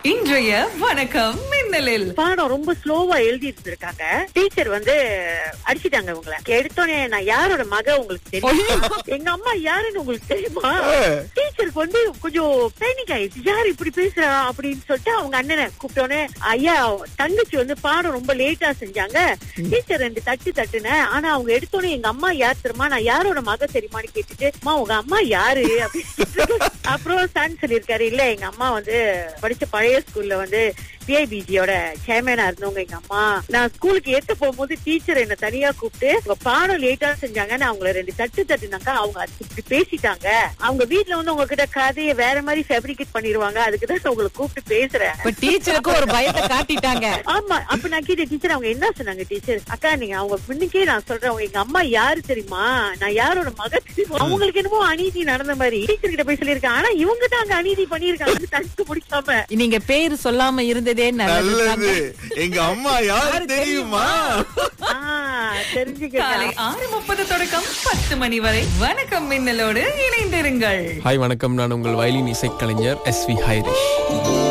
இன்றைய வணக்கம் மின்னலில் பாடம் ரொம்ப ஸ்லோவா எழுதிட்டு இருக்காங்க டீச்சர் வந்து அடிச்சிட்டாங்க உங்களை எடுத்தோடனே நான் யாரோட மக உங்களுக்கு தெரியும் எங்க அம்மா யாருன்னு உங்களுக்கு தெரியுமா டீச்சருக்கு வந்து கொஞ்சம் பேனிக் ஆயிடுச்சு யார் இப்படி பேசுறா அப்படின்னு சொல்லிட்டு அவங்க அண்ணனை கூப்பிட்டோன்னே ஐயா தங்கச்சி வந்து பாடம் ரொம்ப லேட்டா செஞ்சாங்க டீச்சர் ரெண்டு தட்டு தட்டுனேன் ஆனா அவங்க எடுத்தோடனே எங்க அம்மா யார் தெரியுமா நான் யாரோட மக தெரியுமான்னு கேட்டுட்டு அம்மா உங்க அம்மா யாரு அப்படின்னு அப்புறம் சன் சொல்லியிருக்காரு இல்ல எங்க அம்மா வந்து படிச்ச பழைய ஸ்கூல்ல வந்து பிஐபிஜியோட சேர்மேனா இருந்தவங்க எங்க அம்மா நான் ஸ்கூலுக்கு ஏத்த போகும்போது டீச்சர் என்ன தனியா கூப்பிட்டு உங்க பாடம் லேட்டா செஞ்சாங்க நான் அவங்கள ரெண்டு தட்டு தட்டுனாக்கா அவங்க அது இப்படி பேசிட்டாங்க அவங்க வீட்ல வந்து உங்ககிட்ட கதையை வேற மாதிரி ஃபேப்ரிகேட் பண்ணிருவாங்க அதுக்கு தான் நான் உங்களை கூப்பிட்டு பேசுறேன் இப்ப டீச்சருக்கு ஒரு பயத்தை காட்டிட்டாங்க ஆமா அப்ப நான் கேட்டேன் டீச்சர் அவங்க என்ன சொன்னாங்க டீச்சர் அக்கா நீங்க அவங்க முன்னுக்கே நான் சொல்றேன் அவங்க எங்க அம்மா யாரு தெரியுமா நான் யாரோட மக தெரியுமா அவங்களுக்கு என்னமோ அநீதி நடந்த மாதிரி டீச்சர் கிட்ட போய் சொல்லியிருக்கேன் ஆனா இவங்க தான் அங்க அநீதி பண்ணிருக்காங்க தடுத்து முடிக்காம நீங்க பேரு சொல்லாம இருந்ததே நல்லது நல்லது எங்க அம்மா யாரு தெரியுமா ஆஹ் தெரிஞ்சுக்க காலை ஆறு முப்பது தொடக்கம் பத்து மணி வரை வணக்கம் மின்னலோடு இணைந்திருங்கள் ஹாய் வணக்கம் நான் உங்கள் வயலின் இசைக்கலைஞர் எஸ் வி ஹைரிஷ்